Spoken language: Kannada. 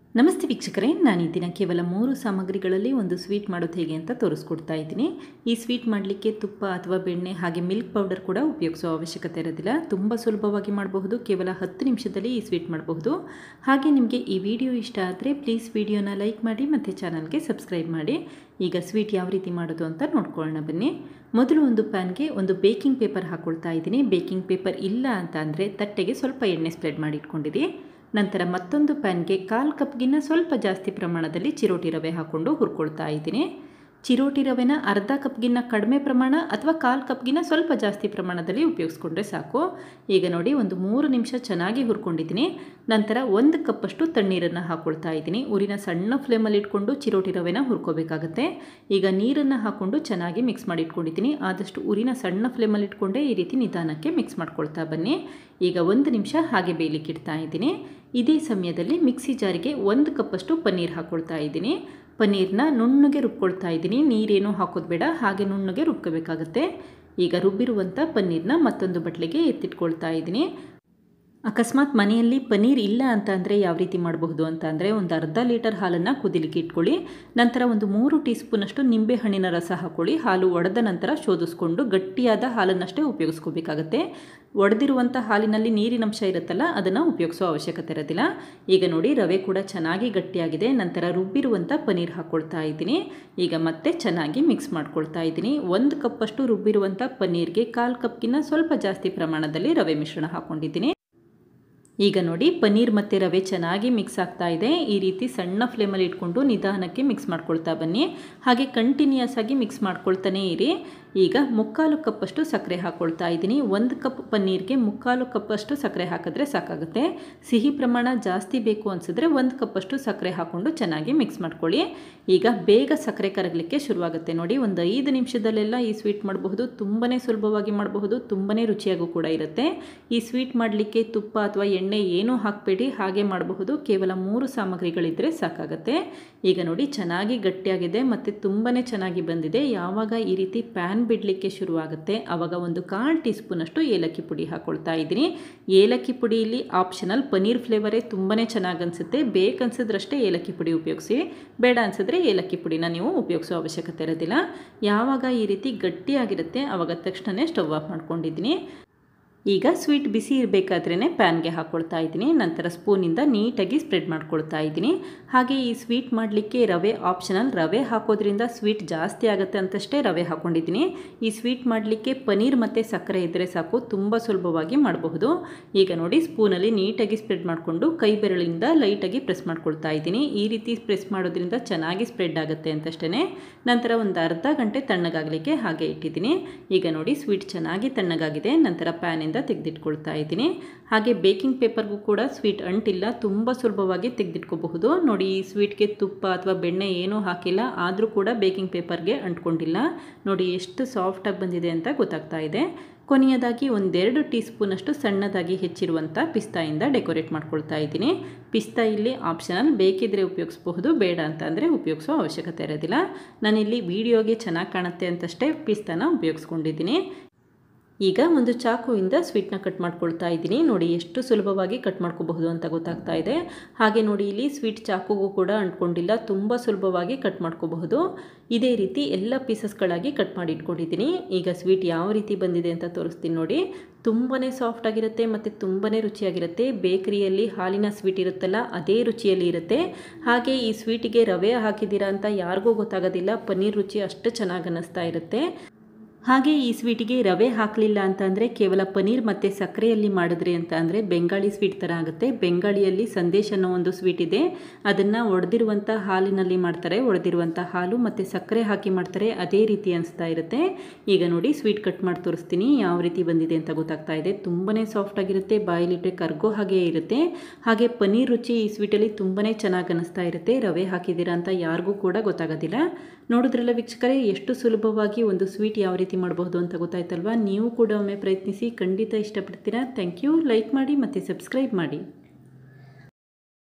ನಮಸ್ತೆ ವೀಕ್ಷಕರೇ ನಾನು ಈ ದಿನ ಕೇವಲ ಮೂರು ಸಾಮಗ್ರಿಗಳಲ್ಲಿ ಒಂದು ಸ್ವೀಟ್ ಮಾಡೋದು ಹೇಗೆ ಅಂತ ತೋರಿಸ್ಕೊಡ್ತಾ ಇದ್ದೀನಿ ಈ ಸ್ವೀಟ್ ಮಾಡಲಿಕ್ಕೆ ತುಪ್ಪ ಅಥವಾ ಬೆಣ್ಣೆ ಹಾಗೆ ಮಿಲ್ಕ್ ಪೌಡರ್ ಕೂಡ ಉಪಯೋಗಿಸೋ ಅವಶ್ಯಕತೆ ಇರೋದಿಲ್ಲ ತುಂಬ ಸುಲಭವಾಗಿ ಮಾಡಬಹುದು ಕೇವಲ ಹತ್ತು ನಿಮಿಷದಲ್ಲಿ ಈ ಸ್ವೀಟ್ ಮಾಡಬಹುದು ಹಾಗೆ ನಿಮಗೆ ಈ ವಿಡಿಯೋ ಇಷ್ಟ ಆದರೆ ಪ್ಲೀಸ್ ವಿಡಿಯೋನ ಲೈಕ್ ಮಾಡಿ ಮತ್ತು ಚಾನಲ್ಗೆ ಸಬ್ಸ್ಕ್ರೈಬ್ ಮಾಡಿ ಈಗ ಸ್ವೀಟ್ ಯಾವ ರೀತಿ ಮಾಡೋದು ಅಂತ ನೋಡ್ಕೊಳ್ಳೋಣ ಬನ್ನಿ ಮೊದಲು ಒಂದು ಪ್ಯಾನ್ಗೆ ಒಂದು ಬೇಕಿಂಗ್ ಪೇಪರ್ ಹಾಕ್ಕೊಳ್ತಾ ಇದ್ದೀನಿ ಬೇಕಿಂಗ್ ಪೇಪರ್ ಇಲ್ಲ ಅಂತ ಅಂದರೆ ತಟ್ಟೆಗೆ ಸ್ವಲ್ಪ ಎಣ್ಣೆ ಸ್ಪ್ರೆಡ್ ಮಾಡಿ ಇಟ್ಕೊಂಡಿರಿ ನಂತರ ಮತ್ತೊಂದು ಪ್ಯಾನ್ಗೆ ಕಾಲು ಕಪ್ಗಿನ್ನ ಸ್ವಲ್ಪ ಜಾಸ್ತಿ ಪ್ರಮಾಣದಲ್ಲಿ ಚಿರೋಟಿ ರವೆ ಹಾಕ್ಕೊಂಡು ಹುರ್ಕೊಳ್ತಾ ಇದ್ದೀನಿ ಚಿರೋಟಿ ರವೆನ ಅರ್ಧ ಕಪ್ಗಿನ್ನ ಕಡಿಮೆ ಪ್ರಮಾಣ ಅಥವಾ ಕಾಲು ಕಪ್ಗಿನ್ನ ಸ್ವಲ್ಪ ಜಾಸ್ತಿ ಪ್ರಮಾಣದಲ್ಲಿ ಉಪಯೋಗಿಸ್ಕೊಂಡ್ರೆ ಸಾಕು ಈಗ ನೋಡಿ ಒಂದು ಮೂರು ನಿಮಿಷ ಚೆನ್ನಾಗಿ ಹುರ್ಕೊಂಡಿದ್ದೀನಿ ನಂತರ ಒಂದು ಕಪ್ಪಷ್ಟು ತಣ್ಣೀರನ್ನು ಹಾಕ್ಕೊಳ್ತಾ ಇದ್ದೀನಿ ಊರಿನ ಸಣ್ಣ ಫ್ಲೇಮಲ್ಲಿ ಇಟ್ಕೊಂಡು ಚಿರೋಟಿ ರವೆನ ಹುರ್ಕೋಬೇಕಾಗತ್ತೆ ಈಗ ನೀರನ್ನು ಹಾಕ್ಕೊಂಡು ಚೆನ್ನಾಗಿ ಮಿಕ್ಸ್ ಮಾಡಿ ಇಟ್ಕೊಂಡಿದ್ದೀನಿ ಆದಷ್ಟು ಊರಿನ ಸಣ್ಣ ಫ್ಲೇಮಲ್ಲಿ ಇಟ್ಕೊಂಡೇ ಈ ರೀತಿ ನಿಧಾನಕ್ಕೆ ಮಿಕ್ಸ್ ಮಾಡ್ಕೊಳ್ತಾ ಬನ್ನಿ ಈಗ ಒಂದು ನಿಮಿಷ ಹಾಗೆ ಬೇಯಲಿಕ್ಕೆ ಇಡ್ತಾ ಇದ್ದೀನಿ ಇದೇ ಸಮಯದಲ್ಲಿ ಮಿಕ್ಸಿ ಜಾರಿಗೆ ಒಂದು ಕಪ್ಪಷ್ಟು ಪನ್ನೀರ್ ಹಾಕ್ಕೊಳ್ತಾ ಇದ್ದೀನಿ ಪನ್ನೀರನ್ನ ನುಣ್ಣಗೆ ರುಬ್ಕೊಳ್ತಾ ಇದ್ದೀನಿ ನೀರೇನು ಹಾಕೋದು ಬೇಡ ಹಾಗೆ ನುಣ್ಣಗೆ ರುಬ್ಕೋಬೇಕಾಗತ್ತೆ ಈಗ ರುಬ್ಬಿರುವಂಥ ಪನ್ನೀರನ್ನ ಮತ್ತೊಂದು ಬಟ್ಲಿಗೆ ಎತ್ತಿಟ್ಕೊಳ್ತಾ ಇದ್ದೀನಿ ಅಕಸ್ಮಾತ್ ಮನೆಯಲ್ಲಿ ಪನ್ನೀರ್ ಇಲ್ಲ ಅಂತ ಅಂದರೆ ಯಾವ ರೀತಿ ಮಾಡಬಹುದು ಅಂತ ಅಂದರೆ ಒಂದು ಅರ್ಧ ಲೀಟರ್ ಹಾಲನ್ನು ಕುದಿಲಿಕ್ಕೆ ಇಟ್ಕೊಳ್ಳಿ ನಂತರ ಒಂದು ಮೂರು ಟೀ ಸ್ಪೂನಷ್ಟು ನಿಂಬೆ ಹಣ್ಣಿನ ರಸ ಹಾಕ್ಕೊಳ್ಳಿ ಹಾಲು ಒಡೆದ ನಂತರ ಶೋಧಿಸ್ಕೊಂಡು ಗಟ್ಟಿಯಾದ ಹಾಲನ್ನಷ್ಟೇ ಉಪಯೋಗಿಸ್ಕೋಬೇಕಾಗತ್ತೆ ಒಡೆದಿರುವಂಥ ಹಾಲಿನಲ್ಲಿ ನೀರಿನಂಶ ಇರುತ್ತಲ್ಲ ಅದನ್ನು ಉಪಯೋಗಿಸೋ ಅವಶ್ಯಕತೆ ಇರೋದಿಲ್ಲ ಈಗ ನೋಡಿ ರವೆ ಕೂಡ ಚೆನ್ನಾಗಿ ಗಟ್ಟಿಯಾಗಿದೆ ನಂತರ ರುಬ್ಬಿರುವಂಥ ಪನ್ನೀರ್ ಹಾಕ್ಕೊಳ್ತಾ ಇದ್ದೀನಿ ಈಗ ಮತ್ತೆ ಚೆನ್ನಾಗಿ ಮಿಕ್ಸ್ ಮಾಡ್ಕೊಳ್ತಾ ಇದ್ದೀನಿ ಒಂದು ಕಪ್ಪಷ್ಟು ರುಬ್ಬಿರುವಂಥ ಪನ್ನೀರ್ಗೆ ಕಾಲು ಕಪ್ಗಿನ್ನ ಸ್ವಲ್ಪ ಜಾಸ್ತಿ ಪ್ರಮಾಣದಲ್ಲಿ ರವೆ ಮಿಶ್ರಣ ಹಾಕ್ಕೊಂಡಿದ್ದೀನಿ ಈಗ ನೋಡಿ ಪನ್ನೀರ್ ಮತ್ತು ರವೆ ಚೆನ್ನಾಗಿ ಮಿಕ್ಸ್ ಆಗ್ತಾ ಇದೆ ಈ ರೀತಿ ಸಣ್ಣ ಫ್ಲೇಮಲ್ಲಿ ಇಟ್ಕೊಂಡು ನಿಧಾನಕ್ಕೆ ಮಿಕ್ಸ್ ಮಾಡ್ಕೊಳ್ತಾ ಬನ್ನಿ ಹಾಗೆ ಕಂಟಿನ್ಯೂಸ್ ಆಗಿ ಮಿಕ್ಸ್ ಮಾಡ್ಕೊಳ್ತಾನೇ ಇರಿ ಈಗ ಮುಕ್ಕಾಲು ಕಪ್ಪಷ್ಟು ಸಕ್ಕರೆ ಹಾಕ್ಕೊಳ್ತಾ ಇದ್ದೀನಿ ಒಂದು ಕಪ್ ಪನ್ನೀರ್ಗೆ ಮುಕ್ಕಾಲು ಕಪ್ಪಷ್ಟು ಸಕ್ಕರೆ ಹಾಕಿದ್ರೆ ಸಾಕಾಗುತ್ತೆ ಸಿಹಿ ಪ್ರಮಾಣ ಜಾಸ್ತಿ ಬೇಕು ಅನಿಸಿದ್ರೆ ಒಂದು ಕಪ್ಪಷ್ಟು ಸಕ್ಕರೆ ಹಾಕ್ಕೊಂಡು ಚೆನ್ನಾಗಿ ಮಿಕ್ಸ್ ಮಾಡ್ಕೊಳ್ಳಿ ಈಗ ಬೇಗ ಸಕ್ಕರೆ ಕರಗಲಿಕ್ಕೆ ಶುರುವಾಗುತ್ತೆ ನೋಡಿ ಒಂದು ಐದು ನಿಮಿಷದಲ್ಲೆಲ್ಲ ಈ ಸ್ವೀಟ್ ಮಾಡಬಹುದು ತುಂಬಾ ಸುಲಭವಾಗಿ ಮಾಡಬಹುದು ತುಂಬಾ ರುಚಿಯಾಗೂ ಕೂಡ ಇರುತ್ತೆ ಈ ಸ್ವೀಟ್ ಮಾಡಲಿಕ್ಕೆ ತುಪ್ಪ ಅಥವಾ ಎಣ್ಣೆ ಏನೂ ಹಾಕಬೇಡಿ ಹಾಗೆ ಮಾಡಬಹುದು ಕೇವಲ ಮೂರು ಸಾಮಗ್ರಿಗಳಿದ್ದರೆ ಸಾಕಾಗುತ್ತೆ ಈಗ ನೋಡಿ ಚೆನ್ನಾಗಿ ಗಟ್ಟಿಯಾಗಿದೆ ಮತ್ತು ತುಂಬಾ ಚೆನ್ನಾಗಿ ಬಂದಿದೆ ಯಾವಾಗ ಈ ರೀತಿ ಪ್ಯಾನ್ ಬಿಡಲಿಕ್ಕೆ ಶುರುವಾಗುತ್ತೆ ಆವಾಗ ಒಂದು ಕಾಲು ಟೀ ಸ್ಪೂನಷ್ಟು ಏಲಕ್ಕಿ ಪುಡಿ ಹಾಕ್ಕೊಳ್ತಾ ಇದ್ದೀನಿ ಏಲಕ್ಕಿ ಪುಡಿಯಲ್ಲಿ ಆಪ್ಷನಲ್ ಪನ್ನೀರ್ ಫ್ಲೇವರೇ ತುಂಬಾ ಚೆನ್ನಾಗಿ ಅನಿಸುತ್ತೆ ಬೇಕನ್ಸಿದ್ರಷ್ಟೇ ಏಲಕ್ಕಿ ಪುಡಿ ಉಪಯೋಗಿಸಿ ಬೇಡ ಅನಿಸಿದ್ರೆ ಏಲಕ್ಕಿ ಪುಡಿನ ನೀವು ಉಪಯೋಗಿಸೋ ಅವಶ್ಯಕತೆ ಇರೋದಿಲ್ಲ ಯಾವಾಗ ಈ ರೀತಿ ಗಟ್ಟಿಯಾಗಿರುತ್ತೆ ಆವಾಗ ತಕ್ಷಣವೇ ಸ್ಟವ್ ಆಫ್ ಮಾಡ್ಕೊಂಡಿದ್ದೀನಿ ಈಗ ಸ್ವೀಟ್ ಬಿಸಿ ಇರಬೇಕಾದ್ರೇ ಪ್ಯಾನ್ಗೆ ಹಾಕ್ಕೊಳ್ತಾ ಇದ್ದೀನಿ ನಂತರ ಸ್ಪೂನಿಂದ ನೀಟಾಗಿ ಸ್ಪ್ರೆಡ್ ಮಾಡ್ಕೊಳ್ತಾ ಇದ್ದೀನಿ ಹಾಗೆ ಈ ಸ್ವೀಟ್ ಮಾಡಲಿಕ್ಕೆ ರವೆ ಆಪ್ಷನಲ್ ರವೆ ಹಾಕೋದ್ರಿಂದ ಸ್ವೀಟ್ ಜಾಸ್ತಿ ಆಗುತ್ತೆ ಅಂತಷ್ಟೇ ರವೆ ಹಾಕ್ಕೊಂಡಿದ್ದೀನಿ ಈ ಸ್ವೀಟ್ ಮಾಡಲಿಕ್ಕೆ ಪನ್ನೀರ್ ಮತ್ತು ಸಕ್ಕರೆ ಇದ್ದರೆ ಸಾಕು ತುಂಬ ಸುಲಭವಾಗಿ ಮಾಡಬಹುದು ಈಗ ನೋಡಿ ಸ್ಪೂನಲ್ಲಿ ನೀಟಾಗಿ ಸ್ಪ್ರೆಡ್ ಮಾಡಿಕೊಂಡು ಕೈ ಬೆರಳಿಂದ ಲೈಟಾಗಿ ಪ್ರೆಸ್ ಮಾಡ್ಕೊಳ್ತಾ ಇದ್ದೀನಿ ಈ ರೀತಿ ಪ್ರೆಸ್ ಮಾಡೋದ್ರಿಂದ ಚೆನ್ನಾಗಿ ಸ್ಪ್ರೆಡ್ ಆಗುತ್ತೆ ಅಂತಷ್ಟೇ ನಂತರ ಒಂದು ಅರ್ಧ ಗಂಟೆ ತಣ್ಣಗಾಗಲಿಕ್ಕೆ ಹಾಗೆ ಇಟ್ಟಿದ್ದೀನಿ ಈಗ ನೋಡಿ ಸ್ವೀಟ್ ಚೆನ್ನಾಗಿ ತಣ್ಣಗಾಗಿದೆ ನಂತರ ಪ್ಯಾನಿಂದ ತೆಗೆದಿಟ್ಕೊಳ್ತಾ ಇದ್ದೀನಿ ಹಾಗೆ ಬೇಕಿಂಗ್ ಪೇಪರ್ಗೂ ಕೂಡ ಸ್ವೀಟ್ ಅಂಟಿಲ್ಲ ತುಂಬ ಸುಲಭವಾಗಿ ತೆಗೆದಿಟ್ಕೋಬಹುದು ನೋಡಿ ಈ ಸ್ವೀಟ್ಗೆ ತುಪ್ಪ ಅಥವಾ ಬೆಣ್ಣೆ ಏನೂ ಹಾಕಿಲ್ಲ ಆದರೂ ಕೂಡ ಬೇಕಿಂಗ್ ಪೇಪರ್ಗೆ ಅಂಟ್ಕೊಂಡಿಲ್ಲ ನೋಡಿ ಎಷ್ಟು ಸಾಫ್ಟಾಗಿ ಬಂದಿದೆ ಅಂತ ಗೊತ್ತಾಗ್ತಾ ಇದೆ ಕೊನೆಯದಾಗಿ ಒಂದೆರಡು ಟೀ ಸ್ಪೂನಷ್ಟು ಸಣ್ಣದಾಗಿ ಹೆಚ್ಚಿರುವಂಥ ಪಿಸ್ತಾಯಿಂದ ಡೆಕೋರೇಟ್ ಮಾಡ್ಕೊಳ್ತಾ ಇದ್ದೀನಿ ಪಿಸ್ತಾ ಇಲ್ಲಿ ಆಪ್ಷನಲ್ ಬೇಕಿದ್ರೆ ಉಪಯೋಗಿಸ್ಬಹುದು ಬೇಡ ಅಂತ ಅಂದರೆ ಉಪಯೋಗಿಸೋ ಅವಶ್ಯಕತೆ ಇರೋದಿಲ್ಲ ನಾನಿಲ್ಲಿ ವಿಡಿಯೋಗೆ ಚೆನ್ನಾಗಿ ಕಾಣುತ್ತೆ ಅಂತಷ್ಟೇ ಪಿಸ್ತಾನ ಉಪಯೋಗಿಸ್ಕೊಂಡಿದ್ದೀನಿ ಈಗ ಒಂದು ಚಾಕುವಿಂದ ಸ್ವೀಟ್ನ ಕಟ್ ಮಾಡ್ಕೊಳ್ತಾ ಇದ್ದೀನಿ ನೋಡಿ ಎಷ್ಟು ಸುಲಭವಾಗಿ ಕಟ್ ಮಾಡ್ಕೋಬಹುದು ಅಂತ ಗೊತ್ತಾಗ್ತಾ ಇದೆ ಹಾಗೆ ನೋಡಿ ಇಲ್ಲಿ ಸ್ವೀಟ್ ಚಾಕುಗೂ ಕೂಡ ಅಂಟ್ಕೊಂಡಿಲ್ಲ ತುಂಬ ಸುಲಭವಾಗಿ ಕಟ್ ಮಾಡ್ಕೋಬಹುದು ಇದೇ ರೀತಿ ಎಲ್ಲ ಪೀಸಸ್ಗಳಾಗಿ ಕಟ್ ಮಾಡಿ ಇಟ್ಕೊಂಡಿದ್ದೀನಿ ಈಗ ಸ್ವೀಟ್ ಯಾವ ರೀತಿ ಬಂದಿದೆ ಅಂತ ತೋರಿಸ್ತೀನಿ ನೋಡಿ ತುಂಬಾ ಸಾಫ್ಟಾಗಿರುತ್ತೆ ಮತ್ತು ತುಂಬಾ ರುಚಿಯಾಗಿರುತ್ತೆ ಬೇಕರಿಯಲ್ಲಿ ಹಾಲಿನ ಸ್ವೀಟ್ ಇರುತ್ತಲ್ಲ ಅದೇ ರುಚಿಯಲ್ಲಿ ಇರುತ್ತೆ ಹಾಗೆ ಈ ಸ್ವೀಟಿಗೆ ರವೆ ಹಾಕಿದ್ದೀರಾ ಅಂತ ಯಾರಿಗೂ ಗೊತ್ತಾಗೋದಿಲ್ಲ ಪನ್ನೀರ್ ರುಚಿ ಅಷ್ಟು ಚೆನ್ನಾಗಿ ಅನ್ನಿಸ್ತಾ ಇರುತ್ತೆ ಹಾಗೆ ಈ ಸ್ವೀಟಿಗೆ ರವೆ ಹಾಕಲಿಲ್ಲ ಅಂತ ಅಂದರೆ ಕೇವಲ ಪನ್ನೀರ್ ಮತ್ತು ಸಕ್ಕರೆಯಲ್ಲಿ ಮಾಡಿದ್ರಿ ಅಂತ ಅಂದರೆ ಬೆಂಗಾಳಿ ಸ್ವೀಟ್ ಥರ ಆಗುತ್ತೆ ಬೆಂಗಾಳಿಯಲ್ಲಿ ಸಂದೇಶ್ ಅನ್ನೋ ಒಂದು ಸ್ವೀಟ್ ಇದೆ ಅದನ್ನು ಒಡೆದಿರುವಂಥ ಹಾಲಿನಲ್ಲಿ ಮಾಡ್ತಾರೆ ಒಡೆದಿರುವಂಥ ಹಾಲು ಮತ್ತು ಸಕ್ಕರೆ ಹಾಕಿ ಮಾಡ್ತಾರೆ ಅದೇ ರೀತಿ ಅನಿಸ್ತಾ ಇರುತ್ತೆ ಈಗ ನೋಡಿ ಸ್ವೀಟ್ ಕಟ್ ಮಾಡಿ ತೋರಿಸ್ತೀನಿ ಯಾವ ರೀತಿ ಬಂದಿದೆ ಅಂತ ಗೊತ್ತಾಗ್ತಾ ಇದೆ ತುಂಬಾ ಸಾಫ್ಟಾಗಿರುತ್ತೆ ಬಾಯಲ್ಲಿಟ್ಟರೆ ಕರ್ಗೋ ಹಾಗೆ ಇರುತ್ತೆ ಹಾಗೆ ಪನ್ನೀರ್ ರುಚಿ ಈ ಸ್ವೀಟಲ್ಲಿ ತುಂಬಾ ಚೆನ್ನಾಗಿ ಅನ್ನಿಸ್ತಾ ಇರುತ್ತೆ ರವೆ ಹಾಕಿದ್ದೀರಾ ಅಂತ ಯಾರಿಗೂ ಕೂಡ ಗೊತ್ತಾಗೋದಿಲ್ಲ ನೋಡಿದ್ರಲ್ಲ ವೀಕ್ಷಕರೇ ಎಷ್ಟು ಸುಲಭವಾಗಿ ಒಂದು ಸ್ವೀಟ್ ಯಾವ ರೀತಿ ಮಾಡಬಹುದು ಅಂತ ಗೊತ್ತಾಯ್ತಲ್ವಾ ನೀವು ಕೂಡ ಒಮ್ಮೆ ಪ್ರಯತ್ನಿಸಿ ಖಂಡಿತ ಇಷ್ಟಪಡ್ತೀರಾ ಥ್ಯಾಂಕ್ ಯು ಲೈಕ್ ಮಾಡಿ ಮತ್ತು ಸಬ್ಸ್ಕ್ರೈಬ್ ಮಾಡಿ